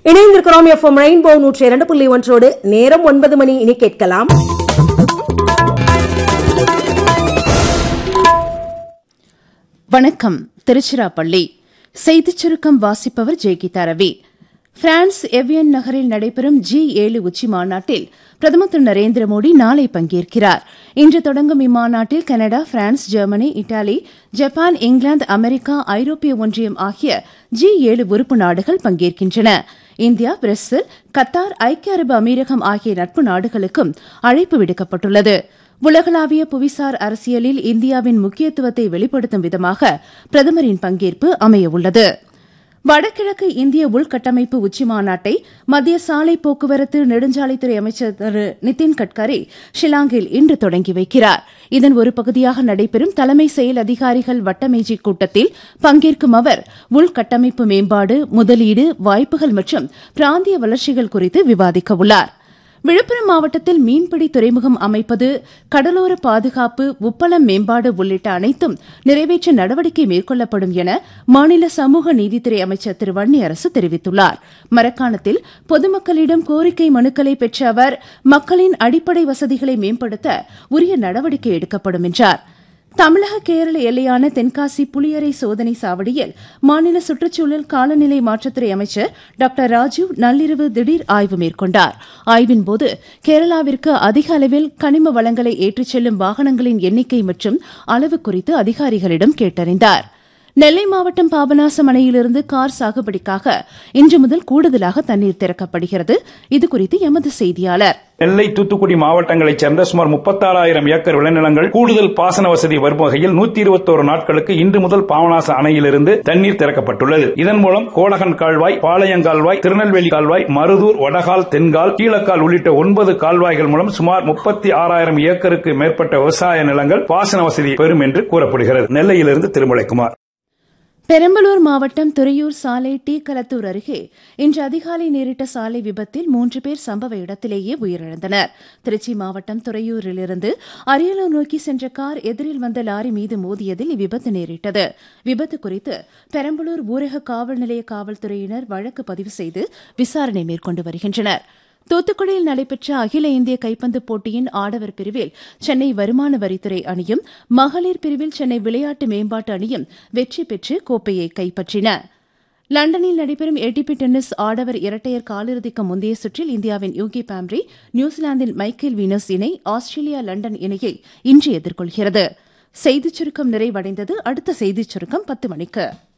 இணைந்திருக்கிறோம் FM rainbow நூற்றி இரண்டு புள்ளி ஒன்றோடு நேரம் ஒன்பது மணி இனி கேட்கலாம் வணக்கம் திருச்சிராப்பள்ளி செய்திச் சுருக்கம் வாசிப்பவர் ஜெய்கீதா ரவி பிரான்ஸ் எவியன் நகரில் நடைபெறும் ஜி ஏழு உச்சி மாநாட்டில் பிரதமர் திரு நரேந்திர மோடி நாளை பங்கேற்கிறார் இன்று தொடங்கும் இம்மாநாட்டில் Canada France Germany Italy Japan இங்கிலாந்து அமெரிக்கா ஐரோப்பிய ஒன்றியம் ஆகிய ஜி ஏழு உறுப்பு நாடுகள் பங்கேற்கின்றன இந்தியா பிரேசில் கத்தார் ஐக்கிய அரபு அமீரகம் ஆகிய நட்பு நாடுகளுக்கும் அழைப்பு விடுக்கப்பட்டுள்ளது உலகளாவிய புவிசார் அரசியலில் இந்தியாவின் முக்கியத்துவத்தை வெளிப்படுத்தும் விதமாக பிரதமரின் பங்கேற்பு அமையவுள்ளது வடகிழக்கு இந்திய உள்கட்டமைப்பு உச்சிமாநாட்டை மத்திய சாலை போக்குவரத்து நெடுஞ்சாலைத்துறை அமைச்சர் திரு நிதின் கட்கரி ஷில்லாங்கில் இன்று தொடங்கி வைக்கிறார் இதன் ஒரு பகுதியாக நடைபெறும் தலைமை செயல் அதிகாரிகள் வட்டமேஜை கூட்டத்தில் பங்கேற்கும் அவர் உள்கட்டமைப்பு மேம்பாடு முதலீடு வாய்ப்புகள் மற்றும் பிராந்திய வளர்ச்சிகள் குறித்து விவாதிக்க உள்ளார் விழுப்புரம் மாவட்டத்தில் மீன்பிடி துறைமுகம் அமைப்பது கடலோர பாதுகாப்பு உப்பளம் மேம்பாடு உள்ளிட்ட அனைத்தும் நிறைவேற்ற நடவடிக்கை மேற்கொள்ளப்படும் என மாநில சமூக நீதித்துறை அமைச்சர் திரு வன்னியரசு தெரிவித்துள்ளார் மரக்காணத்தில் பொதுமக்களிடம் கோரிக்கை மனுக்களை பெற்ற அவர் மக்களின் அடிப்படை வசதிகளை மேம்படுத்த உரிய நடவடிக்கை எடுக்கப்படும் என்றார் தமிழக கேரள எல்லையான தென்காசி புலியரை சோதனை சாவடியில் மாநில சுற்றுச்சூழல் காலநிலை மாற்றத்துறை அமைச்சர் டாக்டர் ராஜு நள்ளிரவு திடீர் ஆய்வு மேற்கொண்டார் ஆய்வின்போது கேரளாவிற்கு அதிக அளவில் கனிம வளங்களை ஏற்றிச் செல்லும் வாகனங்களின் எண்ணிக்கை மற்றும் அளவு குறித்து அதிகாரிகளிடம் கேட்டறிந்தார் நெல்லை மாவட்டம் பாபநாசம் அணையிலிருந்து கார் சாகுபடிக்காக இன்று முதல் கூடுதலாக தண்ணீர் திறக்கப்படுகிறது இதுகுறித்து எமது செய்தியாளர் நெல்லை தூத்துக்குடி மாவட்டங்களைச் சேர்ந்த சுமார் முப்பத்தாறாயிரம் ஏக்கர் விளைநிலங்கள் கூடுதல் பாசன வசதி வரும் வகையில் நூத்தி இருபத்தோரு நாட்களுக்கு இன்று முதல் பாவநாச அணையிலிருந்து தண்ணீர் திறக்கப்பட்டுள்ளது இதன் மூலம் கோலகன் கால்வாய் பாளையங்கால்வாய் திருநெல்வேலி கால்வாய் மருதூர் வடகால் தென்கால் கீழக்கால் உள்ளிட்ட ஒன்பது கால்வாய்கள் மூலம் சுமார் முப்பத்தி ஆறாயிரம் ஏக்கருக்கு மேற்பட்ட விவசாய நிலங்கள் பாசன வசதி பெறும் என்று கூறப்படுகிறது நெல்லையிலிருந்து திருமலைக்குமார் பெரம்பலூர் மாவட்டம் துறையூர் சாலை டி கலத்தூர் அருகே இன்று அதிகாலை நேரிட்ட சாலை விபத்தில் மூன்று பேர் சம்பவ இடத்திலேயே உயிரிழந்தனர் திருச்சி மாவட்டம் துறையூரிலிருந்து அரியலூர் நோக்கி சென்ற கார் எதிரில் வந்த லாரி மீது மோதியதில் இவ்விபத்து நேரிட்டது விபத்து குறித்து பெரம்பலூர் ஊரக காவல் நிலைய காவல்துறையினர் வழக்கு பதிவு செய்து விசாரணை மேற்கொண்டு வருகின்றனர் தூத்துக்குடியில் நடைபெற்ற அகில இந்திய கைப்பந்து போட்டியின் ஆடவர் பிரிவில் சென்னை வருமான வரித்துறை அணியும் மகளிர் பிரிவில் சென்னை விளையாட்டு மேம்பாட்டு அணியும் வெற்றி பெற்று கோப்பையை கைப்பற்றின லண்டனில் நடைபெறும் ஏடிபி டென்னிஸ் ஆடவர் இரட்டையர் காலிறுதிக்கு முந்தைய சுற்றில் இந்தியாவின் யூகி பாம்ரி நியூசிலாந்தின் மைக்கேல் வீனஸ் இணை ஆஸ்திரேலியா லண்டன் இணையை இன்று எதிர்கொள்கிறது செய்திச் சுருக்கம் நிறைவடைந்தது அடுத்த செய்திச் சுருக்கம் பத்து மணிக்கு